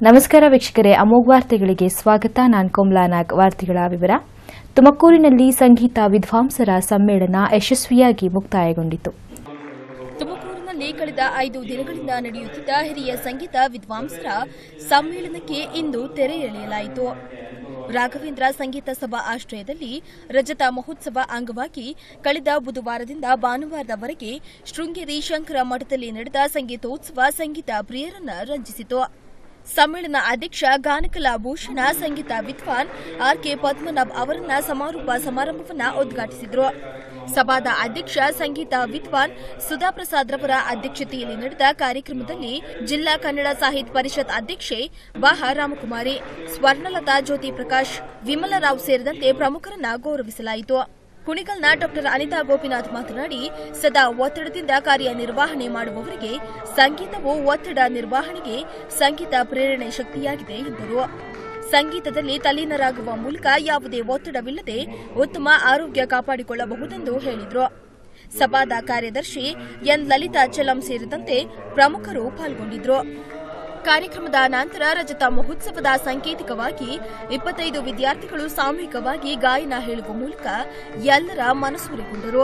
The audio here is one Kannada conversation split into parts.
ನಮಸ್ಕಾರ ವೀಕ್ಷಕರೇ ಅಮೋಘ್ ವಾರ್ತೆಗಳಿಗೆ ಸ್ವಾಗತ ನಾನು ಕೋಮ್ಲಾ ನಾಗ್ ವಾರ್ತೆಗಳ ವಿವರ ತುಮಕೂರಿನಲ್ಲಿ ಸಂಗೀತ ವಿದ್ವಾಂಸರ ಸಮ್ಮೇಳನ ಯಶಸ್ವಿಯಾಗಿ ಮುಕ್ತಾಯಗೊಂಡಿತು ತುಮಕೂರಿನಲ್ಲಿ ಕಳೆದ ಐದು ದಿನಗಳಿಂದ ನಡೆಯುತ್ತಿದ್ದ ಹಿರಿಯ ಸಂಗೀತ ವಿದ್ವಾಂಸರ ಸಮ್ಮೇಳನಕ್ಕೆ ಇಂದು ತೆರೆ ಎಳೆಯಲಾಯಿತು ರಾಘವೇಂದ್ರ ಸಂಗೀತ ಸಭಾ ಆಶ್ರಯದಲ್ಲಿ ರಜತ ಮಹೋತ್ಸವ ಅಂಗವಾಗಿ ಕಳೆದ ಬುಧವಾರದಿಂದ ಭಾನುವಾರದವರೆಗೆ ಶೃಂಗೇರಿ ಶಂಕರ ಮಠದಲ್ಲಿ ನಡೆದ ಸಂಗೀತೋತ್ಸವ ಸಂಗೀತ ಪ್ರಿಯರನ್ನ ರಂಜಿಸಿತು ಸಮ್ಮೇಳನ ಅಧ್ಯಕ್ಷ ಗಾನಕಲಾ ಭೂಷಣ ಸಂಗೀತ ವಿದ್ವಾನ್ ಆರ್ ಕೆ ಪದ್ಮನಾಭ್ ಅವರನ್ನ ಸಮಾರೋಪ ಸಮಾರಂಭವನ್ನ ಉದ್ಘಾಟಿಸಿದ್ರು ಸಭಾದ ಅಧ್ಯಕ್ಷ ಸಂಗೀತ ವಿದ್ವಾನ್ ಸುಧಾ ಪ್ರಸಾದ್ ರವರ ಅಧ್ಯಕ್ಷತೆಯಲ್ಲಿ ನಡೆದ ಕಾರ್ಯಕ್ರಮದಲ್ಲಿ ಜಿಲ್ಲಾ ಕನ್ನಡ ಸಾಹಿತ್ಯ ಪರಿಷತ್ ಅಧ್ಯಕ್ಷೆ ಬಾಹ ರಾಮಕುಮಾರಿ ಸ್ವರ್ಣಲತಾ ಜ್ಯೋತಿ ಪ್ರಕಾಶ್ ವಿಮಲರಾವ್ ಸೇರಿದಂತೆ ಪ್ರಮುಖರನ್ನ ಗೌರವಿಸಲಾಯಿತು ಕುಣಿಗಲ್ನ ಡಾಕ್ಟರ್ ಅನಿತಾ ಗೋಪಿನಾಥ್ ಮಾತನಾಡಿ ಸದಾ ಒತ್ತಡದಿಂದ ಕಾರ್ಯನಿರ್ವಹಣೆ ಮಾಡುವವರಿಗೆ ಸಂಗೀತವು ಒತ್ತಡ ನಿರ್ವಹಣೆಗೆ ಸಂಗೀತ ಪ್ರೇರಣೆ ಶಕ್ತಿಯಾಗಿದೆ ಎಂದರು ಸಂಗೀತದಲ್ಲಿ ತಲ್ಲೀನರಾಗುವ ಮೂಲಕ ಯಾವುದೇ ಒತ್ತಡವಿಲ್ಲದೆ ಉತ್ತಮ ಆರೋಗ್ಯ ಕಾಪಾಡಿಕೊಳ್ಳಬಹುದೆಂದು ಹೇಳಿದರು ಸಭಾದ ಕಾರ್ಯದರ್ಶಿ ಎನ್ ಲಲಿತಾ ಚಲಂ ಸೇರಿದಂತೆ ಪ್ರಮುಖರು ಪಾಲ್ಗೊಂಡಿದ್ದರು ಕಾರ್ಯಕ್ರಮದ ನಂತರ ರಜತ ಮಹೋತ್ಸವದ ಸಾಂಕೇತಿಕವಾಗಿ ಇಪ್ಪತ್ತೈದು ವಿದ್ಯಾರ್ಥಿಗಳು ಸಾಮೂಹಿಕವಾಗಿ ಗಾಯನ ಹೇಳುವ ಮೂಲಕ ಎಲ್ಲರ ಮನಸೂರೆಗೊಂಡರು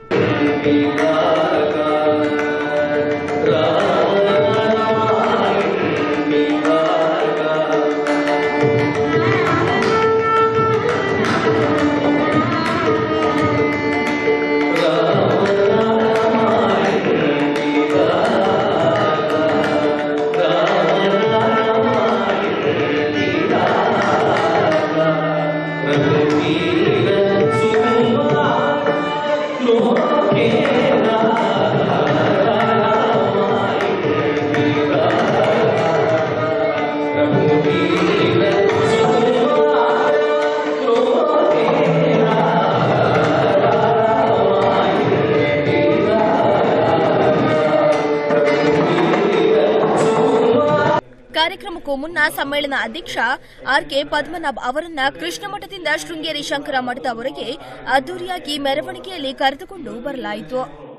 ಕಾರ್ಯಕ್ರಮಕ್ಕೂ ಮುನ್ನ ಸಮ್ಮೇಳನ ಅಧ್ಯಕ್ಷ ಆರ್ ಕೆ ಪದ್ಮನಾಭ್ ಅವರನ್ನ ಕೃಷ್ಣ ಮಠದಿಂದ ಶೃಂಗೇರಿ ಶಂಕರ ಮಠದವರೆಗೆ ಅದ್ದೂರಿಯಾಗಿ ಮೆರವಣಿಗೆಯಲ್ಲಿ ಕರೆದುಕೊಂಡು ಬರಲಾಯಿತು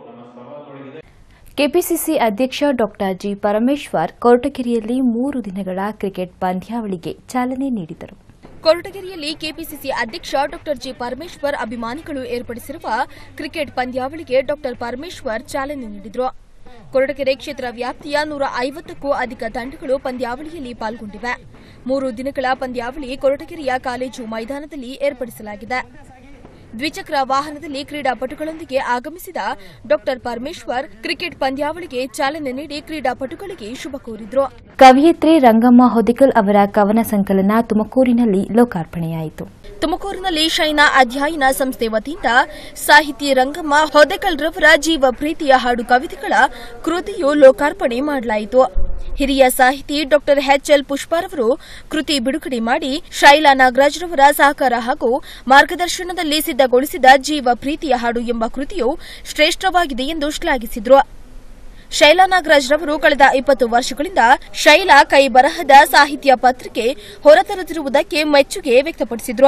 ಕೆಪಿಸಿಸಿ ಅಧ್ಯಕ್ಷ ಡಾ ಜಿ ಪರಮೇಶ್ವರ್ ಕೊರಟಗೆರೆಯಲ್ಲಿ ಮೂರು ದಿನಗಳ ಕ್ರಿಕೆಟ್ ಪಂದ್ಯಾವಳಿಗೆ ಚಾಲನೆ ನೀಡಿದರು ಕೊರಟಗೆರೆಯಲ್ಲಿ ಕೆಪಿಸಿಸಿ ಅಧ್ಯಕ್ಷ ಡಾ ಜಿ ಪರಮೇಶ್ವರ್ ಅಭಿಮಾನಿಗಳು ಏರ್ಪಡಿಸಿರುವ ಕ್ರಿಕೆಟ್ ಪಂದ್ಯಾವಳಿಗೆ ಡಾ ಪರಮೇಶ್ವರ್ ಚಾಲನೆ ನೀಡಿದರು ಕೊರಟಗೆರೆ ಕ್ಷೇತ್ರ ವ್ಯಾಪ್ತಿಯ ನೂರ ಐವತ್ತಕ್ಕೂ ಅಧಿಕ ತಂಡಗಳು ಪಂದ್ಯಾವಳಿಯಲ್ಲಿ ಪಾಲ್ಗೊಂಡಿವೆ ಮೂರು ದಿನಗಳ ಪಂದ್ಯಾವಳಿ ಕೊರಟಗೆರೆಯ ಕಾಲೇಜು ಮೈದಾನದಲ್ಲಿ ಏರ್ಪಡಿಸಲಾಗಿದೆ ದ್ವಿಚಕ್ರ ವಾಹನದಲ್ಲಿ ಕ್ರೀಡಾಪಟುಗಳೊಂದಿಗೆ ಆಗಮಿಸಿದ ಡಾ ಪರಮೇಶ್ವರ್ ಕ್ರಿಕೆಟ್ ಪಂದ್ಯಾವಳಿಗೆ ಚಾಲನೆ ನೀಡಿ ಕ್ರೀಡಾಪಟುಗಳಿಗೆ ಶುಭ ಕೋರಿದ್ರು ಕವಿಯತ್ರಿ ರಂಗಮ್ಮ ಹೊದಿಕಲ್ ಅವರ ಕವನ ಸಂಕಲನ ತುಮಕೂರಿನಲ್ಲಿ ಲೋಕಾರ್ಪಣೆಯಾಯಿತು ತುಮಕೂರಿನಲ್ಲಿ ಶೈನಾ ಅಧ್ಯಯನ ಸಂಸ್ಥೆ ವತಿಯಿಂದ ಸಾಹಿತಿ ರಂಗಮ್ಮ ಹೊದೆಕಲ್ ರವರ ಜೀವ ಪ್ರೀತಿಯ ಹಾಡು ಕವಿತೆಗಳ ಕೃತಿಯು ಲೋಕಾರ್ಪಣೆ ಮಾಡಲಾಯಿತು ಹಿರಿಯ ಸಾಹಿತಿ ಡಾ ಎಚ್ಎಲ್ ಪುಷ್ಪಾರವರು ಕೃತಿ ಬಿಡುಗಡೆ ಮಾಡಿ ಶೈಲಾ ನಾಗರಾಜ್ ರವರ ಸಹಕಾರ ಹಾಗೂ ಮಾರ್ಗದರ್ಶನದಲ್ಲಿ ಸಿದ್ದಗೊಳಿಸಿದ ಜೀವ ಪ್ರೀತಿಯ ಹಾಡು ಎಂಬ ಕೃತಿಯು ಶ್ರೇಷ್ಠವಾಗಿದೆ ಎಂದು ಶ್ಲಾಘಿಸಿದರು ಶೈಲಾ ನಾಗರಾಜ್ ರವರು ಕಳೆದ ಇಪ್ಪತ್ತು ವರ್ಷಗಳಿಂದ ಶೈಲಾ ಕೈ ಬರಹದ ಸಾಹಿತ್ಯ ಪತ್ರಿಕೆ ಹೊರತರುತ್ತಿರುವುದಕ್ಕೆ ಮೆಚ್ಚುಗೆ ವ್ಯಕ್ತಪಡಿಸಿದ್ರು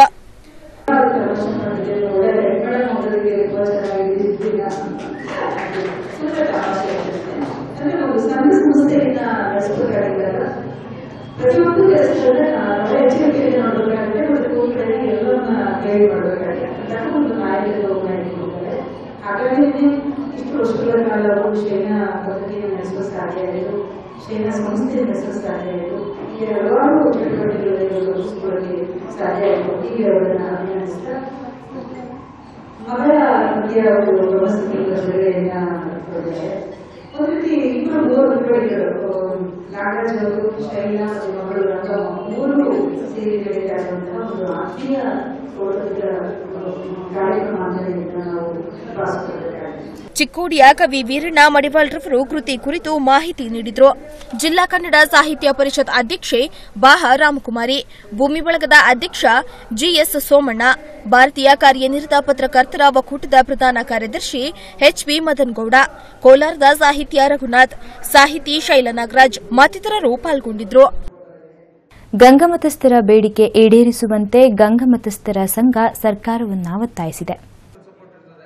ಅಂದ್ರೆ ಒಂದು ಸಣ್ಣ ಸಂಸ್ಥೆಯನ್ನ ನಡೆಸಬೇಕಾಗಿದ್ದಾಗ ಪ್ರತಿಯೊಂದು ಕೆಲಸಗಳನ್ನ ನಾವು ಎಚ್ಚರಿಕೆಯಲ್ಲಿ ನೋಡಬೇಕಾಗುತ್ತೆ ಮತ್ತು ಕೂತ್ಕೊಳ್ಳಿ ಎಲ್ಲವನ್ನ ಗೈಡ್ ಮಾಡಬೇಕಾಗಿದೆ ಅಂತ ಒಂದು ನಾಯಕರು ಮಾಡಿಕೊಂಡಿದ್ದಾರೆ ಹಾಗಾಗಿ ಇಷ್ಟು ವರ್ಷಗಳ ಕಾಲ ಅವರು ಶೈನ ಪದ್ಧತಿಯನ್ನು ನಡೆಸಲು ಸಾಧ್ಯ ಆಯಿತು ಶೈನ ಸಂಸ್ಥೆ ನಡೆಸಲು ಸಾಧ್ಯ ಆಯಿತು ಈ ಹಲವಾರು ಚಟುವಟಿಕೆಗಳಲ್ಲಿ ತೊಡಗಿಸಿಕೊಳ್ಳಕ್ಕೆ ಸಾಧ್ಯ ಆಯಿತು ಹೀಗೆ ಅವರನ್ನ ಅಭಿನಂದಿಸ್ತಾ ಮಗಳ ಬಗ್ಗೆ ಅವರು ವ್ಯವಸ್ಥಿತ ಬಿಡುಗಡೆಯನ್ನ ಕೊಟ್ಟಿದ್ದಾರೆ ಒಂದು ರೀತಿ ಇಬ್ಬರು ಮೂವರು ಬಿಡುಗಡೆಗಳು ನಾಗರಾಜ್ ಅವರು ಶೈಲಾ ಮತ್ತು ಮಗಳು ರಂಗಮ್ಮ ಮೂರು ಸೇರಿ ಬೆಳೀತಾರಂತಹ ಒಂದು ಆತ್ಮೀಯ ತೋಟದ ಕಾರ್ಯಕ್ರಮ ಅಂತ ಇದನ್ನ ನಾವು ಭಾವಿಸಬೇಕಾಗಿದೆ ಚಿಕ್ಕೋಡಿಯ ಕವಿ ವೀರಣ್ಣ ಮಡಿವಾಳ್ ರವರು ಕೃತಿ ಕುರಿತು ಮಾಹಿತಿ ನೀಡಿದರು ಜಿಲ್ಲಾ ಕನ್ನಡ ಸಾಹಿತ್ಯ ಪರಿಷತ್ ಅಧ್ಯಕ್ಷೆ ಬಾಹ ರಾಮಕುಮಾರಿ ಭೂಮಿ ಬಳಗದ ಅಧ್ಯಕ್ಷ ಜಿಎಸ್ ಸೋಮಣ್ಣ ಭಾರತೀಯ ಕಾರ್ಯನಿರತ ಪತ್ರಕರ್ತರ ಒಕ್ಕೂಟದ ಪ್ರಧಾನ ಕಾರ್ಯದರ್ಶಿ ಎಚ್ಬಿ ಮದನ್ಗೌಡ ಕೋಲಾರದ ಸಾಹಿತ್ಯ ರಘುನಾಥ್ ಸಾಹಿತಿ ಶೈಲ ನಾಗರಾಜ್ ಮತ್ತಿತರರು ಪಾಲ್ಗೊಂಡಿದ್ರು ಗಂಗಮತಸ್ಥರ ಬೇಡಿಕೆ ಈಡೇರಿಸುವಂತೆ ಗಂಗಮತಸ್ಥರ ಸಂಘ ಸರ್ಕಾರವನ್ನ ಒತ್ತಾಯಿಸಿದೆ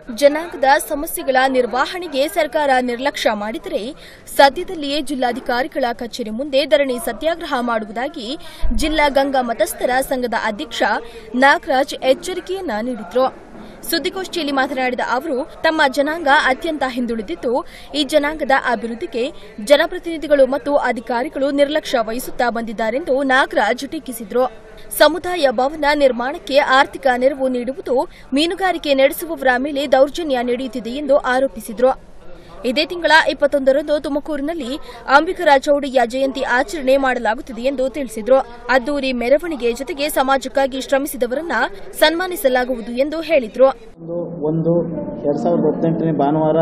ಜನಾಂಗದ ಸಮಸ್ಯೆಗಳ ನಿರ್ವಹಣೆಗೆ ಸರ್ಕಾರ ನಿರ್ಲಕ್ಷ್ಯ ಮಾಡಿದರೆ ಸದ್ಯದಲ್ಲಿಯೇ ಜಿಲ್ಲಾಧಿಕಾರಿಗಳ ಕಚೇರಿ ಮುಂದೆ ಧರಣಿ ಸತ್ಯಾಗ್ರಹ ಮಾಡುವುದಾಗಿ ಜಿಲ್ಲಾ ಗಂಗಾ ಮತಸ್ಥರ ಸಂಘದ ಅಧ್ಯಕ್ಷ ನಾಗರಾಜ್ ಎಚ್ಚರಿಕೆಯನ್ನ ನೀಡಿದ್ರು ಸುದ್ದಿಗೋಷ್ಠಿಯಲ್ಲಿ ಮಾತನಾಡಿದ ಅವರು ತಮ್ಮ ಜನಾಂಗ ಅತ್ಯಂತ ಹಿಂದುಳಿದಿದ್ದು ಈ ಜನಾಂಗದ ಅಭಿವೃದ್ಧಿಗೆ ಜನಪ್ರತಿನಿಧಿಗಳು ಮತ್ತು ಅಧಿಕಾರಿಗಳು ನಿರ್ಲಕ್ಷ್ಯ ವಹಿಸುತ್ತಾ ಬಂದಿದ್ದಾರೆಂದು ನಾಗರಾಜ್ ಟೀಕಿಸಿದರು ಸಮುದಾಯ ಭವನ ನಿರ್ಮಾಣಕ್ಕೆ ಆರ್ಥಿಕ ನೆರವು ನೀಡುವುದು ಮೀನುಗಾರಿಕೆ ನಡೆಸುವವರ ಮೇಲೆ ದೌರ್ಜನ್ಯ ನಡೆಯುತ್ತಿದೆ ಎಂದು ಆರೋಪಿಸಿದರು ಇದೇ ತಿಂಗಳ ಇಪ್ಪತ್ತೊಂದರಂದು ತುಮಕೂರಿನಲ್ಲಿ ಅಂಬಿಕರ ಚೌಡಯ್ಯ ಜಯಂತಿ ಆಚರಣೆ ಮಾಡಲಾಗುತ್ತಿದೆ ಎಂದು ತಿಳಿಸಿದರು ಅದ್ದೂರಿ ಮೆರವಣಿಗೆ ಜೊತೆಗೆ ಸಮಾಜಕ್ಕಾಗಿ ಶ್ರಮಿಸಿದವರನ್ನ ಸನ್ಮಾನಿಸಲಾಗುವುದು ಎಂದು ಹೇಳಿದರು ಒಂದು ಒಂದು ಎರಡು ಸಾವಿರದ ಹದಿನೆಂಟನೇ ಭಾನುವಾರ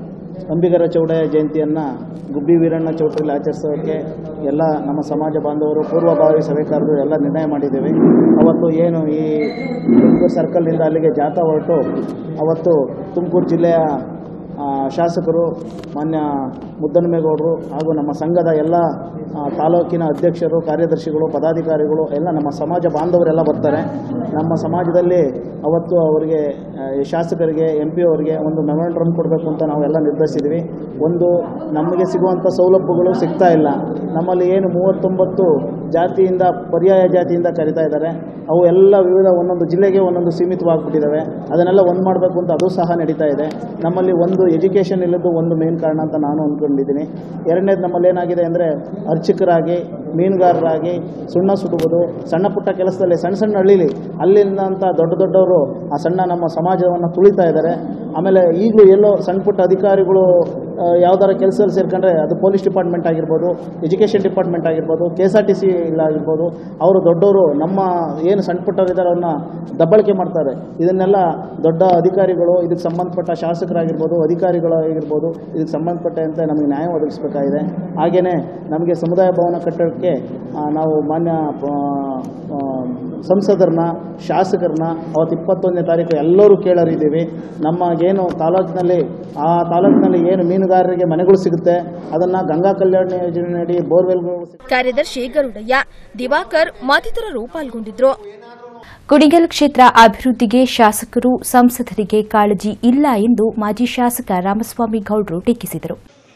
ಅಂಬಿಗರ ಚೌಡಯ್ಯ ಜಯಂತಿಯನ್ನು ಗುಬ್ಬಿ ವೀರಣ್ಣ ಚೌಟ್ರಿಯಲ್ಲಿ ಆಚರಿಸೋಕ್ಕೆ ಎಲ್ಲ ನಮ್ಮ ಸಮಾಜ ಬಾಂಧವರು ಪೂರ್ವಭಾವಿ ಸಭೆಕಾರರು ಎಲ್ಲ ನಿರ್ಣಯ ಮಾಡಿದ್ದೇವೆ ಅವತ್ತು ಏನು ಈ ತುಮಕೂರು ಸರ್ಕಲ್ನಿಂದ ಅಲ್ಲಿಗೆ ಜಾಥಾ ಹೊರಟು ಅವತ್ತು ತುಮಕೂರು ಜಿಲ್ಲೆಯ ಆ, ಶಾಸಕರು ಮಾನ್ಯ ಮುದ್ದನಮೇಗೌಡರು ಹಾಗೂ ನಮ್ಮ ಸಂಘದ ಎಲ್ಲ ಆ, ತಾಲೂಕಿನ ಅಧ್ಯಕ್ಷರು ಕಾರ್ಯದರ್ಶಿಗಳು ಪದಾಧಿಕಾರಿಗಳು ಎಲ್ಲ ನಮ್ಮ ಸಮಾಜ ಬಾಂಧವರೆಲ್ಲ ಬರ್ತಾರೆ ನಮ್ಮ ಸಮಾಜದಲ್ಲಿ ಅವತ್ತು ಅವರಿಗೆ ಆ, ಈ ಶಾಸಕರಿಗೆ ಎಂ ಪಿ ಅವರಿಗೆ ಒಂದು ಮೆಮೊರಂಡಮ್ ಕೊಡಬೇಕು ಅಂತ ನಾವೆಲ್ಲ ನಿರ್ಧರಿಸಿದ್ವಿ ಒಂದು ನಮಗೆ ಸಿಗುವಂಥ ಸೌಲಭ್ಯಗಳು ಸಿಗ್ತಾ ಇಲ್ಲ ನಮ್ಮಲ್ಲಿ ಏನು ಮೂವತ್ತೊಂಬತ್ತು ಜಾತಿಯಿಂದ ಪರ್ಯಾಯ ಜಾತಿಯಿಂದ ಕರಿತಾ ಇದ್ದಾರೆ ಅವು ಎಲ್ಲ ವಿವಿಧ ಒಂದೊಂದು ಜಿಲ್ಲೆಗೆ ಒಂದೊಂದು ಸೀಮಿತವಾಗಿಬಿಟ್ಟಿದ್ದಾವೆ ಅದನ್ನೆಲ್ಲ ಒಂದು ಮಾಡಬೇಕು ಅಂತ ಅದು ಸಹ ನಡೀತಾ ಇದೆ ನಮ್ಮಲ್ಲಿ ಒಂದು ಎಜುಕೇಷನ್ ಇಲ್ಲದ್ದು ಒಂದು ಮೇನ್ ಕಾರಣ ಅಂತ ನಾನು ಅಂದ್ಕೊಂಡಿದ್ದೀನಿ ಎರಡನೇದು ನಮ್ಮಲ್ಲಿ ಏನಾಗಿದೆ ಅಂದರೆ ಅರ್ಚಕರಾಗಿ ಮೀನುಗಾರರಾಗಿ ಸುಣ್ಣ ಸುಡುವುದು ಸಣ್ಣ ಪುಟ್ಟ ಕೆಲಸದಲ್ಲಿ ಸಣ್ಣ ಸಣ್ಣ ಹಳ್ಳಿಲಿ ಅಲ್ಲಿಂದಂಥ ದೊಡ್ಡ ದೊಡ್ಡವರು ಆ ಸಣ್ಣ ನಮ್ಮ ಸಮಾಜವನ್ನು ತುಳಿತಾ ಇದ್ದಾರೆ ಆಮೇಲೆ ಈಗಲೂ ಎಲ್ಲೋ ಸಣ್ಣ ಪುಟ್ಟ ಅಧಿಕಾರಿಗಳು ಆ, ಯಾವ್ದಾರ ಕೆಲಸದಲ್ಲಿ ಸೇರ್ಕೊಂಡ್ರೆ ಅದು ಪೊಲೀಸ್ ಡಿಪಾರ್ಟ್ಮೆಂಟ್ ಆಗಿರ್ಬೋದು ಎಜುಕೇಷನ್ ಡಿಪಾರ್ಟ್ಮೆಂಟ್ ಆಗಿರ್ಬೋದು K S R T C ಆಗಿರ್ಬೋದು ಅವರು ದೊಡ್ಡವರು ನಮ್ಮ ಏನು ಸಣ್ಣ ಪುಟ್ಟವರಿದ್ದಾರೆ ಅವ್ರನ್ನ ದಬ್ಬಳಿಕೆ ಮಾಡ್ತಾರೆ ಇದನ್ನೆಲ್ಲ ದೊಡ್ಡ ಅಧಿಕಾರಿಗಳು ಇದಕ್ಕೆ ಸಂಬಂಧಪಟ್ಟ ಶಾಸಕರಾಗಿರ್ಬೋದು ಅಧಿಕಾರಿಗಳಾಗಿರ್ಬೋದು ಇದಕ್ಕೆ ಸಂಬಂಧಪಟ್ಟಂತೆ ನಮಗೆ ನ್ಯಾಯ ಒದಗಿಸಬೇಕಾಗಿದೆ ಹಾಗೆಯೇ ನಮಗೆ ಸಮುದಾಯ ಭವನ ಕಟ್ಟಡಕ್ಕೆ ಆ, ನಾವು ಮಾನ್ಯ ಆ, ಆ, ಸಂಸದರನ್ನ ಶಾಸಕರನ್ನ ಅವತ್ತು ಇಪ್ಪತ್ತೊಂದನೇ ತಾರೀಕು ಎಲ್ಲರೂ ಕೇಳರಿದ್ದೀವಿ ನಮಗೇನು ತಾಲೂಕಿನಲ್ಲಿ ಆ ತಾಲೂಕಿನಲ್ಲಿ ಏನು ಮೀನುಗಾರರಿಗೆ ಮನೆಗಳು ಸಿಗುತ್ತೆ ಅದನ್ನು ಗಂಗಾ ಕಲ್ಯಾಣ ಯೋಜನೆಯಡಿ ಬೋರ್ವೆಲ್ಗಳು ಕಾರ್ಯದರ್ಶಿ ಗರುಡಯ್ಯ ದಿವಾಕರ್ ಮತ್ತಿತರರು ಪಾಲ್ಗೊಂಡಿದ್ರು ಕುಣಿಗಲ್ ಕ್ಷೇತ್ರ ಅಭಿವೃದ್ಧಿಗೆ ಶಾಸಕರು ಸಂಸದರಿಗೆ ಕಾಳಜಿ ಇಲ್ಲ ಎಂದು ಮಾಜಿ ಶಾಸಕ ರಾಮಸ್ವಾಮಿ ಗೌಡ್ರು ಟೀಕಿಸಿದರು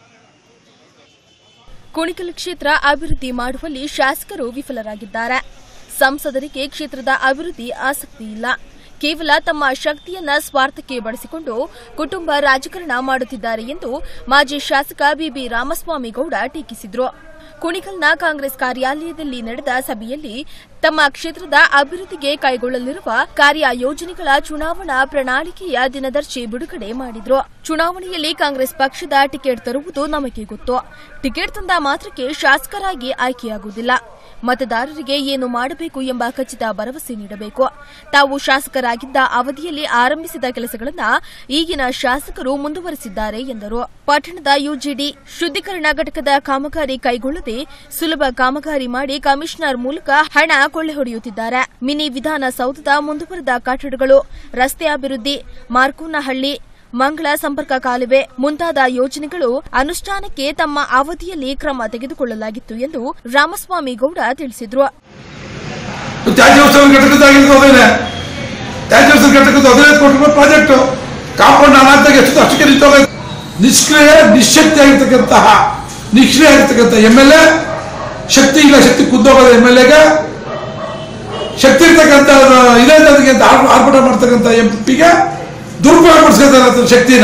ಕುಣಿಗಲ್ ಕ್ಷೇತ್ರ ಅಭಿವೃದ್ಧಿ ಮಾಡುವಲ್ಲಿ ಶಾಸಕರು ವಿಫಲರಾಗಿದ್ದಾರೆ ಸಂಸದರಿಗೆ ಕ್ಷೇತ್ರದ ಅಭಿವೃದ್ಧಿ ಆಸಕ್ತಿ ಇಲ್ಲ ಕೇವಲ ತಮ್ಮ ಶಕ್ತಿಯನ್ನ ಸ್ವಾರ್ಥಕ್ಕೆ ಬಳಸಿಕೊಂಡು ಕುಟುಂಬ ರಾಜಕಾರಣ ಮಾಡುತ್ತಿದ್ದಾರೆ ಎಂದು ಮಾಜಿ ಶಾಸಕ ಬಿಬಿ ರಾಮಸ್ವಾಮಿ ಗೌಡ ಟೀಕಿಸಿದರು ಕುಣಿಗಲ್ನ ಕಾಂಗ್ರೆಸ್ ಕಾರ್ಯಾಲಯದಲ್ಲಿ ನಡೆದ ಸಭೆಯಲ್ಲಿ ತಮ್ಮ ಕ್ಷೇತ್ರದ ಅಭಿವೃದ್ಧಿಗೆ ಕೈಗೊಳ್ಳಲಿರುವ ಕಾರ್ಯ ಯೋಜನೆಗಳ ಚುನಾವಣಾ ಪ್ರಣಾಳಿಕೆಯ ದಿನದರ್ಶಿ ಬಿಡುಗಡೆ ಮಾಡಿದ್ರು ಚುನಾವಣೆಯಲ್ಲಿ ಕಾಂಗ್ರೆಸ್ ಪಕ್ಷದ ಟಿಕೆಟ್ ತರುವುದು ನಮಗೆ ಗೊತ್ತು ಟಿಕೆಟ್ ತಂದ ಮಾತ್ರಕ್ಕೆ ಶಾಸಕರಾಗಿ ಆಯ್ಕೆಯಾಗುವುದಿಲ್ಲ ಮತದಾರರಿಗೆ ಏನು ಮಾಡಬೇಕು ಎಂಬ ಖಚಿತ ಭರವಸೆ ನೀಡಬೇಕು ತಾವು ಶಾಸಕರಾಗಿದ್ದ ಅವಧಿಯಲ್ಲಿ ಆರಂಭಿಸಿದ ಕೆಲಸಗಳನ್ನು ಈಗಿನ ಶಾಸಕರು ಮುಂದುವರೆಸಿದ್ದಾರೆ ಎಂದರು ಪಟ್ಟಣದ ಯುಜಿಡಿ ಶುದ್ದೀಕರಣ ಘಟಕದ ಕಾಮಗಾರಿ ಕೈಗೊಳ್ಳದೆ ಸುಲಭ ಕಾಮಗಾರಿ ಮಾಡಿ ಕಮಿಷನರ್ ಮೂಲಕ ಹಣ ಕೊಳ್ಳೆ ಹೊಡೆಯುತ್ತಿದ್ದಾರೆ ಮಿನಿ ವಿಧಾನಸೌಧದ ಮುಂದುವರೆದ ಕಟ್ಟಡಗಳು ರಸ್ತೆ ಅಭಿವೃದ್ಧಿ ಮಾರ್ಕೋನಹಳ್ಳಿ ಮಂಗಳ ಸಂಪರ್ಕ ಕಾಲುವೆ ಮುಂತಾದ ಯೋಜನೆಗಳು ಅನುಷ್ಠಾನಕ್ಕೆ ತಮ್ಮ ಅವಧಿಯಲ್ಲಿ ಕ್ರಮ ತೆಗೆದುಕೊಳ್ಳಲಾಗಿತ್ತು ಎಂದು ರಾಮಸ್ವಾಮಿ ಗೌಡ ತಿಳಿಸಿದರು ತ್ಯಾಜ್ಯೋತ್ಸವ ಘಟಕದಾಗಿದ್ದು ಅದೇನೆ ತ್ಯಾಜ್ಯೋತ್ಸವ ಘಟಕದ ಹದಿನೈದು ಕೋಟಿ ರೂಪಾಯಿ ಪ್ರಾಜೆಕ್ಟ್ ಕಾಂಪೌಂಡ್ ಅನಾಥಾಗಿ ಎಷ್ಟು ಅಷ್ಟಕ್ಕೆ ನಿಂತೋಗ ನಿಷ್ಕ್ರಿಯ ನಿಶಕ್ತಿ ಆಗಿರ್ತಕ್ಕಂತಹ ನಿಷ್ಕ್ರಿಯ ಆಗಿರ್ತಕ್ಕಂಥ ಎಮ್ ಎಲ್ ಎ ಶಕ್ತಿ ಇಲ್ಲ ಶಕ್ತಿ ಕುದ್ದೋಗೋದು ಎಮ್ ಎಲ್ ಎಗೆ ಶಕ್ತಿ ಇರ್ತಕ್ಕಂಥ ಇದೆ ಅನ್ನೋದಕ್ಕೆ ಅಂತ ಆರ್- ಆರ್ಭಟ ಮಾಡ್ತಕ್ಕಂಥ ಎಂ ಪಿಗೆ ದುರುಪಯೋಗ ಪಡಿಸ್ಕೊತಾರೆ ಶಕ್ತಿನ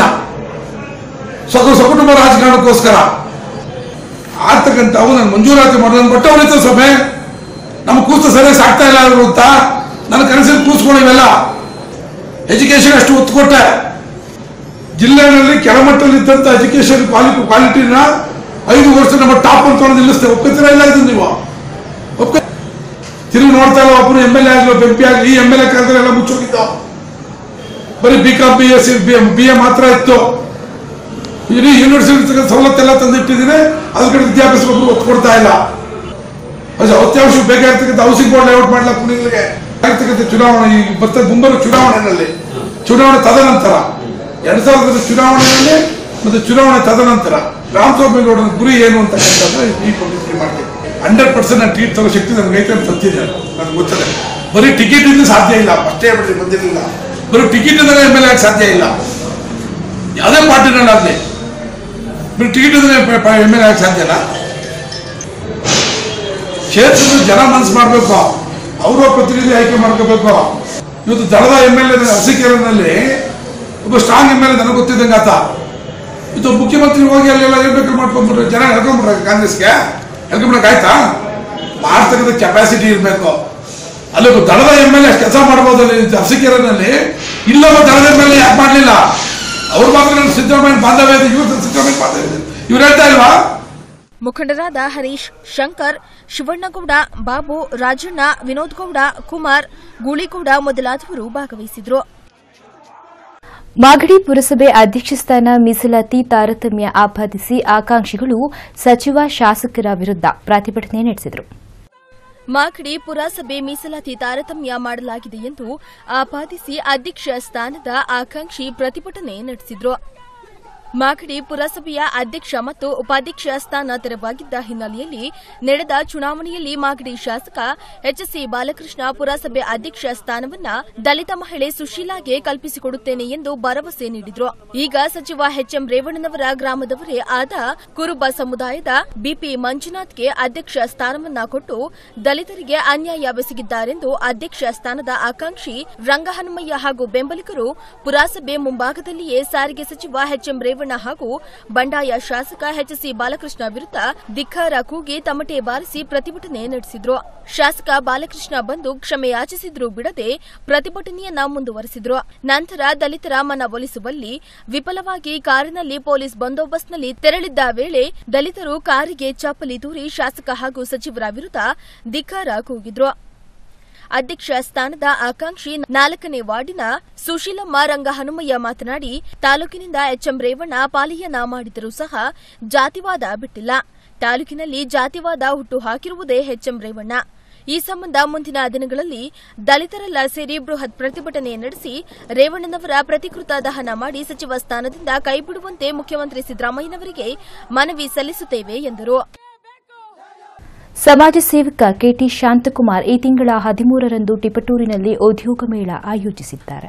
ಸ್ವತ ಸ್ವಕುಟುಂಬ ರಾಜಕಾರಣಕ್ಕೋಸ್ಕರ ಆಗ್ತಕ್ಕಂಥ ಅವು ನಾನು ಮಂಜೂರಾತಿ ಮಾಡೋದು ಬಟ್ಟ ಹೊಲಿತ ಸಭೆ ನಮ್ಮ ಕೂಸ ಸರಿಯಾಗಿ ಸಾಕ್ತಾ ಇಲ್ಲ ಅವರು ಅಂತ ನನ್ನ ಕನಸಲ್ಲಿ ಕೂಸ್ಕೊಂಡು ಇವೆಲ್ಲ ಎಜುಕೇಶನ್ ಅಷ್ಟು ಒತ್ತು ಕೊಟ್ಟೆ ಜಿಲ್ಲೆಯಲ್ಲಿ ಕೆಳಮಟ್ಟದಲ್ಲಿ ಇದ್ದಂಥ ಎಜುಕೇಶನ್ ಕ್ವಾಲಿಟಿ ಕ್ವಾಲಿಟಿನ ಐದು ವರ್ಷ ನಮ್ಮ ಟಾಪ್ ಅಂತ ತೊಗೊಂಡು ನಿಲ್ಲಿಸ್ತೇವೆ ಒಪ್ಕೊತೀರಾ ಇಲ್ಲ ಇದನ್ನ ನೀವು ಒಪ್ಕೊ ತಿರುಗಿ ನೋಡ್ತಾ ಇಲ್ಲ ಒಬ್ಬರು ಎಮ್ ಎಲ್ ಎ ಆಗಲಿ ಒಬ್ಬ ಎಂ ಪಿ ಆಗಲಿ ಈ ಎಮ್ ಎಲ್ ಎ ಕಾಲದಲ್ಲಿ ಎಲ್ಲ ಮುಚ್ಚೋಗಿದ್ದು ಬರೀ B com B S B A ಮಾತ್ರ ಇತ್ತು ಇಡೀ ಯೂನಿವರ್ಸಿಟಿ ಸವಲತ್ತೆಲ್ಲ ತಂದಿಟ್ಟಿದ್ದೀನಿ ಅದ್ರ ಕಡೆ ವಿದ್ಯಾಭ್ಯಾಸ ಒಬ್ರು ಒತ್ತು ಕೊಡ್ತಾ ಇಲ್ಲ ಅದು ಅತ್ಯವಶ್ಯ ಬೇಕಾಗಿರ್ತಕ್ಕಂಥ ಹೌಸಿಂಗ್ ಬೋರ್ಡ್ ಲೇಔಟ್ ಮಾಡ್ಲಾ ಕುಣಿಗಳಿಗೆ ಆಗ್ತಕ್ಕಂಥ ಚುನಾವಣೆ ಈ ಬರ್ತದೆ ಮುಂಬರುವ ಚುನಾವಣೆಯಲ್ಲಿ ಚುನಾವಣೆ ತದನಂತರ ಎರಡ್ ಸಾವಿರದ ಚುನಾವಣೆಯಲ್ಲಿ ಮತ್ತೆ ಚುನಾವಣೆ ತದನಂತರ ರಾಮಸ್ವಾಮಿ ಗೌಡನ ಗುರಿ ಏನು ಅಂತಕ್ಕಂಥದ್ದು ಈ ಪಬ್ಲಿಸಿಟಿ ಮಾಡ್ತೀನಿ ಹಂಡ್ರೆಡ್ ಪರ್ಸೆಂಟ್ ನಾನು ಟಿಕೆಟ್ ತಗೋ ಶಕ್ತಿ ನನಗೆ ಐತೆ ಅಂತ ಗೊತ್ತಿದೆ ನನಗೆ ಗೊತ್ತದೆ ಬರೀ ಟಿಕೆಟ್ ಇಂದ ಸಾಧ್ಯ ಇಲ್ಲ ಅಷ್ಟೇ ಬಿಡ್ರಿ ಬಂದಿರಲಿಲ್ಲ ಬರೀ ಟಿಕೆಟ್ ಇಂದ ಎಮ್ ಎಲ್ ಸಾಧ್ಯ ಇಲ್ಲ ಯಾವುದೇ ಪಾರ್ಟಿನಲ್ಲಾಗಲಿ ಟಿಕೆಟ್ ಇದ್ರೆ ಎಮ್ ಎಲ್ ಎ ಸಾಧ್ಯನಾ ಕ್ಷೇತ್ರದ ಜನ ಮನಸ್ಸು ಮಾಡಬೇಕು ಅವರ ಪ್ರತಿನಿಧಿ ಆಯ್ಕೆ ಮಾಡ್ಕೋಬೇಕು ಇವತ್ತು ದಳದ ಎಮ್ ಎಲ್ ಎ ಅರಸೀಕೆರೆನಲ್ಲಿ ಒಬ್ಬ ಸ್ಟ್ರಾಂಗ್ ಎಮ್ ಎಲ್ ಎ ನನಗೆ ಗೊತ್ತಿದ್ದಂಗೆ ಆತ ಇದು ಮುಖ್ಯಮಂತ್ರಿ ಹೋಗಿ ಅಲ್ಲೆಲ್ಲ ಹೇಳ್ಬೇಕು ಮಾಡ್ಕೊಂಡ್ಬಿಟ್ರೆ ಜನ ಹೇಳ್ಕೊಂಡ್ಬಿಟ್ರೆ ಕಾಂಗ್ರೆಸ್ಗೆ ಹೇಳ್ಕೊಂಬಿಡಕ್ ಆಯ್ತಾ ಮಾಡ್ತಕ್ಕಂಥ ಕೆಪಾಸಿಟಿ ಇರಬೇಕು ಅಲ್ಲಿ ಒಬ್ಬ ದಳದ ಎಮ್ ಎಲ್ ಎ ಕೆಲಸ ಮಾಡ್ಬೋದು ಅಲ್ಲಿ ಅರಸೀಕೆರೆನಲ್ಲಿ ಇಲ್ಲೊಬ್ಬ ದಳದ ಎಮ್ ಎಲ್ ಎ ಯಾಕೆ ಮಾಡಲಿಲ್ಲ ಅವ್ರು ಮಾತ್ರ ನನ್ನ ಸಿದ್ದರಾಮಯ್ಯ ಬಾಂಧವ್ಯ ಇದೆ ಇವ್ರು ಸಿದ್ದರಾಮಯ್ಯ ಬಾಂಧವ್ಯ ಇದೆ ಇವ್ರು ಹೇಳ್ತಾ ಇಲ್ವಾ ಮುಖಂಡರಾದ ಹರೀಶ್ ಶಂಕರ್ ಶಿವಣ್ಣಗೌಡ ಬಾಬು ರಾಜಣ್ಣ ವಿನೋದ್ ಗೌಡ ಕುಮಾರ್ ಗೂಳಿಗೌಡ ಮೊದಲಾದವರು ಭಾಗವಹಿಸಿದ್ರು ಮಾಗಡಿ ಪುರಸಭೆ ಅಧ್ಯಕ್ಷ ಸ್ಥಾನ ಮೀಸಲಾತಿ ತಾರತಮ್ಯ ಆಪಾದಿಸಿ ಆಕಾಂಕ್ಷಿಗಳು ಸಚಿವ ಶಾಸಕರ ವಿರುದ್ಧ ಪ್ರತಿಭಟನೆ ನಡೆಸಿದರು ಮಾಗಡಿ ಪುರಸಭೆ ಮೀಸಲಾತಿ ತಾರತಮ್ಯ ಮಾಡಲಾಗಿದೆ ಎಂದು ಆಪಾದಿಸಿ ಅಧ್ಯಕ್ಷ ಸ್ಥಾನದ ಆಕಾಂಕ್ಷಿ ಪ್ರತಿಭಟನೆ ನಡೆಸಿದ್ರು ಮಾಗಡಿ ಪುರಸಭೆಯ ಅಧ್ಯಕ್ಷ ಮತ್ತು ಉಪಾಧ್ಯಕ್ಷ ಸ್ಥಾನ ತೆರವಾಗಿದ್ದ ಹಿನ್ನೆಲೆಯಲ್ಲಿ ನಡೆದ ಚುನಾವಣೆಯಲ್ಲಿ ಮಾಗಡಿ ಶಾಸಕ ಎಚ್ಎಸ್ಸಿ ಬಾಲಕೃಷ್ಣ ಪುರಸಭೆ ಅಧ್ಯಕ್ಷ ಸ್ಥಾನವನ್ನ ದಲಿತ ಮಹಿಳೆ ಸುಶೀಲಾಗೆ ಕಲ್ಪಿಸಿಕೊಡುತ್ತೇನೆ ಎಂದು ಭರವಸೆ ನೀಡಿದ್ರು ಈಗ ಸಚಿವ ಎಚ್ಎಂ ರೇವಣ್ಣನವರ ಗ್ರಾಮದವರೇ ಆದ ಕುರುಬ ಸಮುದಾಯದ ಬಿಪಿ ಮಂಜುನಾಥ್ಗೆ ಅಧ್ಯಕ್ಷ ಸ್ಥಾನವನ್ನ ಕೊಟ್ಟು ದಲಿತರಿಗೆ ಅನ್ಯಾಯ ಬೆಸಗಿದ್ದಾರೆಂದು ಅಧ್ಯಕ್ಷ ಸ್ಥಾನದ ಆಕಾಂಕ್ಷಿ ರಂಗಹನುಮಯ್ಯ ಹಾಗೂ ಬೆಂಬಲಿಗರು ಪುರಸಭೆ ಮುಂಭಾಗದಲ್ಲಿಯೇ ಸಾರಿಗೆ ಸಚಿವ ಎಚ್ಎಂ ರೇವಣ್ಣ ಹಾಗೂ ಬಂಡಾಯ ಶಾಸಕ ಎಚ್ಎಸ್ಸಿ ಬಾಲಕೃಷ್ಣ ವಿರುದ್ಧ ಧಿಕ್ಕಾರ ಕೂಗಿ ತಮಟೆ ಬಾರಿಸಿ ಪ್ರತಿಭಟನೆ ನಡೆಸಿದ್ರು ಶಾಸಕ ಬಾಲಕೃಷ್ಣ ಬಂದು ಕ್ಷಮೆ ಯಾಚಿಸಿದ್ರು ಬಿಡದೆ ಪ್ರತಿಭಟನೆಯನ್ನ ಮುಂದುವರೆಸಿದ್ರು ನಂತರ ದಲಿತರ ಮನವೊಲಿಸುವಲ್ಲಿ ವಿಫಲವಾಗಿ ಕಾರಿನಲ್ಲಿ ಪೊಲೀಸ್ ಬಂದೋಬಸ್ತ್ನಲ್ಲಿ ತೆರಳಿದ್ದ ವೇಳೆ ದಲಿತರು ಕಾರಿಗೆ ಚಪ್ಪಲಿ ತೂರಿ ಶಾಸಕ ಹಾಗೂ ಸಚಿವರ ವಿರುದ್ಧ ಧಿಕ್ಕಾರ ಕೂಗಿದ್ರು ಅಧ್ಯಕ್ಷ ಸ್ಥಾನದ ಆಕಾಂಕ್ಷಿ ನಾಲ್ಕನೇ ವಾರ್ಡಿನ ಸುಶೀಲಮ್ಮ ರಂಗ ಹನುಮಯ್ಯ ಮಾತನಾಡಿ ತಾಲೂಕಿನಿಂದ ಎಚ್ಎಂ ರೇವಣ್ಣ ಪಾಲಿಯನ್ನ ಮಾಡಿದರೂ ಸಹ ಜಾತಿವಾದ ಬಿಟ್ಟಿಲ್ಲ ತಾಲೂಕಿನಲ್ಲಿ ಜಾತಿವಾದ ಹುಟ್ಟು ಹಾಕಿರುವುದೇ ಎಚ್ಎಂ ರೇವಣ್ಣ ಈ ಸಂಬಂಧ ಮುಂದಿನ ದಿನಗಳಲ್ಲಿ ದಲಿತರೆಲ್ಲ ಸೇರಿ ಬೃಹತ್ ಪ್ರತಿಭಟನೆ ನಡೆಸಿ ರೇವಣ್ಣನವರ ಪ್ರತಿಕೃತ ದಹನ ಮಾಡಿ ಸಚಿವ ಸ್ಥಾನದಿಂದ ಕೈಬಿಡುವಂತೆ ಮುಖ್ಯಮಂತ್ರಿ ಸಿದ್ದರಾಮಯ್ಯನವರಿಗೆ ಮನವಿ ಸಲ್ಲಿಸುತ್ತೇವೆ ಎಂದರು ಸಮಾಜ ಸೇವಕ ಕೆಟಿ ಶಾಂತಕುಮಾರ್ ಈ ತಿಂಗಳ ಹದಿಮೂರರಂದು ಟಿಪಟೂರಿನಲ್ಲಿ ಉದ್ಯೋಗ ಮೇಳ ಆಯೋಜಿಸಿದ್ದಾರೆ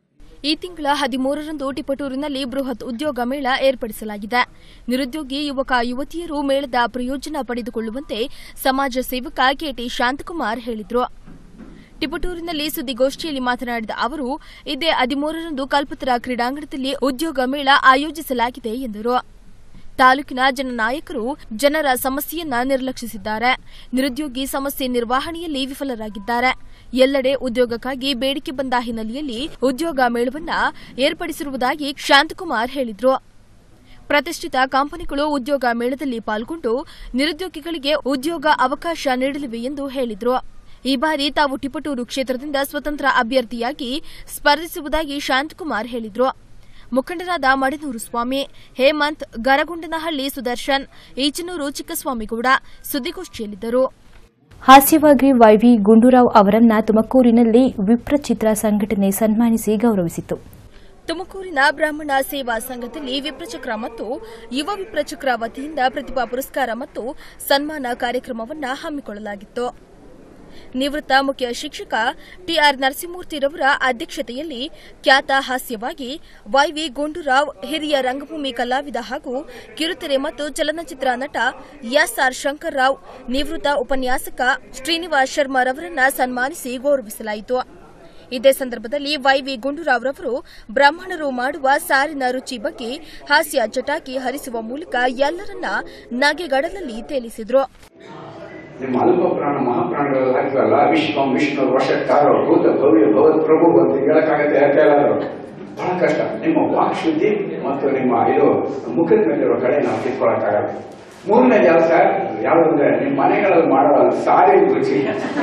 ಈ ತಿಂಗಳ ಹದಿಮೂರರಂದು ಟಿಪಟೂರಿನಲ್ಲಿ ಬೃಹತ್ ಉದ್ಯೋಗ ಮೇಳ ಏರ್ಪಡಿಸಲಾಗಿದೆ ನಿರುದ್ಯೋಗಿ ಯುವಕ ಯುವತಿಯರು ಮೇಳದ ಪ್ರಯೋಜನ ಪಡೆದುಕೊಳ್ಳುವಂತೆ ಸಮಾಜ ಸೇವಕ ಕೆಟಿ ಶಾಂತಕುಮಾರ್ ಹೇಳಿದರು ಟಿಪಟೂರಿನಲ್ಲಿ ಸುದ್ದಿಗೋಷ್ಠಿಯಲ್ಲಿ ಮಾತನಾಡಿದ ಅವರು ಇದೇ ಹದಿಮೂರರಂದು ಕಲ್ಪತರ ಕ್ರೀಡಾಂಗಣದಲ್ಲಿ ಉದ್ಯೋಗ ಮೇಳ ಆಯೋಜಿಸಲಾಗಿದೆ ಎಂದರು ತಾಲೂಕಿನ ಜನನಾಯಕರು ಜನರ ಸಮಸ್ಯೆಯನ್ನ ನಿರ್ಲಕ್ಷಿಸಿದ್ದಾರೆ ನಿರುದ್ಯೋಗಿ ಸಮಸ್ಯೆ ನಿರ್ವಹಣೆಯಲ್ಲಿ ವಿಫಲರಾಗಿದ್ದಾರೆ ಎಲ್ಲೆಡೆ ಉದ್ಯೋಗಕ್ಕಾಗಿ ಬೇಡಿಕೆ ಬಂದ ಹಿನ್ನೆಲೆಯಲ್ಲಿ ಉದ್ಯೋಗ ಮೇಳವನ್ನ ಏರ್ಪಡಿಸಿರುವುದಾಗಿ ಶಾಂತಕುಮಾರ್ ಹೇಳಿದರು ಪ್ರತಿಷ್ಠಿತ ಕಂಪನಿಗಳು ಉದ್ಯೋಗ ಮೇಳದಲ್ಲಿ ಪಾಲ್ಗೊಂಡು ನಿರುದ್ಯೋಗಿಗಳಿಗೆ ಉದ್ಯೋಗ ಅವಕಾಶ ನೀಡಲಿವೆ ಎಂದು ಹೇಳಿದರು ಈ ಬಾರಿ ತಾವು ಟಿಪಟೂರು ಕ್ಷೇತ್ರದಿಂದ ಸ್ವತಂತ್ರ ಅಭ್ಯರ್ಥಿಯಾಗಿ ಸ್ಪರ್ಧಿಸುವುದಾಗಿ ಶಾಂತಕುಮಾರ್ ಹೇಳಿದರು ಮುಖಂಡರಾದ ಮಡಿನೂರು ಸ್ವಾಮಿ ಹೇಮಂತ್ ಗರಗುಂಡನಹಳ್ಳಿ ಸುದರ್ಶನ್ ಈಚನೂರು ಚಿಕ್ಕಸ್ವಾಮಿಗೌಡ ಸುದ್ದಿಗೋಷ್ಠಿಯಲ್ಲಿದ್ದರು ಹಾಸ್ಯವಾಗಿ ವೈವಿ ಗುಂಡೂರಾವ್ ಅವರನ್ನ ತುಮಕೂರಿನಲ್ಲಿ ವಿಪ್ರಚಿತ್ರ ಸಂಘಟನೆ ಸನ್ಮಾನಿಸಿ ಗೌರವಿಸಿತು ತುಮಕೂರಿನ ಬ್ರಾಹ್ಮಣ ಸೇವಾ ಸಂಘದಲ್ಲಿ ವಿಪ್ರಚಕ್ರ ಮತ್ತು ಯುವ ವಿಪ್ರಚಕ್ರ ವತಿಯಿಂದ ಪ್ರತಿಭಾ ಪುರಸ್ಕಾರ ಮತ್ತು ಸನ್ಮಾನ ಕಾರ್ಯಕ್ರಮವನ್ನು ಹಮ್ಮಿಕೊಳ್ಳಲಾಗಿತ್ತು ನಿವೃತ್ತ ಮುಖ್ಯ ಶಿಕ್ಷಕ ಟಿಆರ್ ನರಸಿಂಹಮೂರ್ತಿರವರ ಅಧ್ಯಕ್ಷತೆಯಲ್ಲಿ ಖ್ಯಾತ ಹಾಸ್ಯವಾಗಿ ವೈವಿ ಗುಂಡೂರಾವ್ ಹಿರಿಯ ರಂಗಭೂಮಿ ಕಲಾವಿದ ಹಾಗೂ ಕಿರುತೆರೆ ಮತ್ತು ಚಲನಚಿತ್ರ ನಟ ಎಸ್ಆರ್ ಶಂಕರ್ರಾವ್ ನಿವೃತ್ತ ಉಪನ್ಯಾಸಕ ಶ್ರೀನಿವಾಸ್ ಶರ್ಮಾರವರನ್ನ ಸನ್ಮಾನಿಸಿ ಗೌರವಿಸಲಾಯಿತು ಇದೇ ಸಂದರ್ಭದಲ್ಲಿ ವೈವಿ ಗುಂಡೂರಾವ್ ರವರು ಬ್ರಾಹ್ಮಣರು ಮಾಡುವ ಸಾರಿನ ರುಚಿ ಬಗ್ಗೆ ಹಾಸ್ಯ ಚಟಾಕಿ ಹರಿಸುವ ಮೂಲಕ ಎಲ್ಲರನ್ನ ನಗೆಗಡಲಲ್ಲಿ ತೇಲಿಸಿದ್ರು ನಿಮ್ಮ ಅಲ್ಪ ಪ್ರಾಣ ಮಹಾಪ್ರಾಣಗಳೆಲ್ಲ ಹಾಕಿವಲ್ಲ ವಿಶ್ವಂ ವಿಷ್ಣು ವಶಕ್ಕಾರೋ ಭೂತ ಭವ್ಯ ಭಗವತ್ ಪ್ರಭು ಅಂತ ಹೇಳಕ್ಕಾಗತ್ತೆ ಯಾಕೆ ಹೇಳೋದು ಬಹಳ ಕಷ್ಟ ನಿಮ್ಮ ವಾಕ್ ಶುದ್ಧಿ ಮತ್ತು ನಿಮ್ಮ ಇದು ಮುಖದ ಮೇಲಿರೋ ಕಡೆ ನಾವು ಕಿತ್ಕೊಳಕ್ಕಾಗಲ್ಲ ಮೂರನೇ ಕೆಲಸ ಯಾವ್ದಂದ್ರೆ ನಿಮ್ಮ ಮನೆಗಳಲ್ಲಿ ಮಾಡೋ ಸಾರಿ ರುಚಿ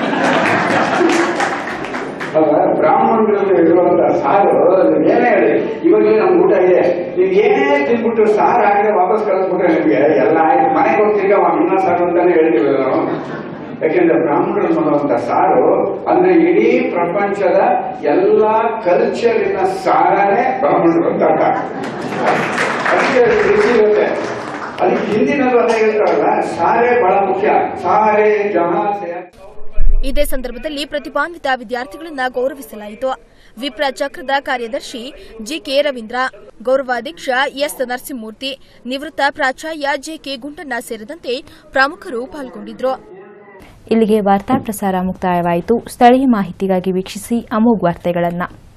ಅವಾಗ ಬ್ರಾಹ್ಮಣರಲ್ಲಿ ಇರುವಂತ ಸಾರು ನೀವು ಏನೇ ಹೇಳಿ ಇವಾಗಲೇ ನಮ್ಗೆ ಊಟ ಇದೆ ನೀವು ಏನೇ ತಿನ್ಬಿಟ್ಟು ಸಾರು ಹಾಕಿದ್ರೆ ವಾಪಸ್ ಕಳಿಸ್ಬಿಟ್ರೆ ನಿಮ್ಗೆ ಎಲ್ಲ ಆಯ್ತು ಮನೆಗೆ ಹೋಗ್ತೀಗ ಇನ್ನ ಸಾರು ಅಂತಾನೆ ಹೇಳ್ತೀವಿ ನಾವು ಯಾಕೆಂದ್ರೆ ಬ್ರಾಹ್ಮಣರು ಮಾಡುವಂತ ಸಾರು ಅಂದ್ರೆ ಇಡೀ ಪ್ರಪಂಚದ ಎಲ್ಲಾ ಕಲ್ಚರಿನ ಸಾರನೇ ಬ್ರಾಹ್ಮಣರು ಅಂತ ಅರ್ಥ. ಅದಕ್ಕೆ ರುಚಿ ಇರುತ್ತೆ ಅದಕ್ಕೆ ಹಿಂದಿನಲ್ಲೂ ಅದೇ ಹೇಳ್ತಾರಲ್ಲ ಸಾರೇ ಬಹಳ ಮುಖ್ಯ ಸಾರೇ ಜಹಾಸೆ ಇದೇ ಸಂದರ್ಭದಲ್ಲಿ ಪ್ರತಿಭಾನ್ವಿತ ವಿದ್ಯಾರ್ಥಿಗಳನ್ನ ಗೌರವಿಸಲಾಯಿತು ವಿಪ್ರ ಚಕ್ರದ ಕಾರ್ಯದರ್ಶಿ ಜಿಕೆ ರವೀಂದ್ರ ಗೌರವಾಧ್ಯಕ್ಷ ಎಸ್ ನರಸಿಂಹಮೂರ್ತಿ ನಿವೃತ್ತ ಪ್ರಾಚಾರ್ಯ ಜೆಕೆ ಗುಂಡಣ್ಣ ಸೇರಿದಂತೆ ಪ್ರಮುಖರು ಪಾಲ್ಗೊಂಡಿದ್ದರು ಇಲ್ಲಿಗೆ ವಾರ್ತಾ ಪ್ರಸಾರ ಮುಕ್ತಾಯವಾಯಿತು ಸ್ಥಳೀಯ ಮಾಹಿತಿಗಾಗಿ ವೀಕ್ಷಿಸಿ ಅಮೋಘ್ ವಾರ್ತೆಗಳನ್ನು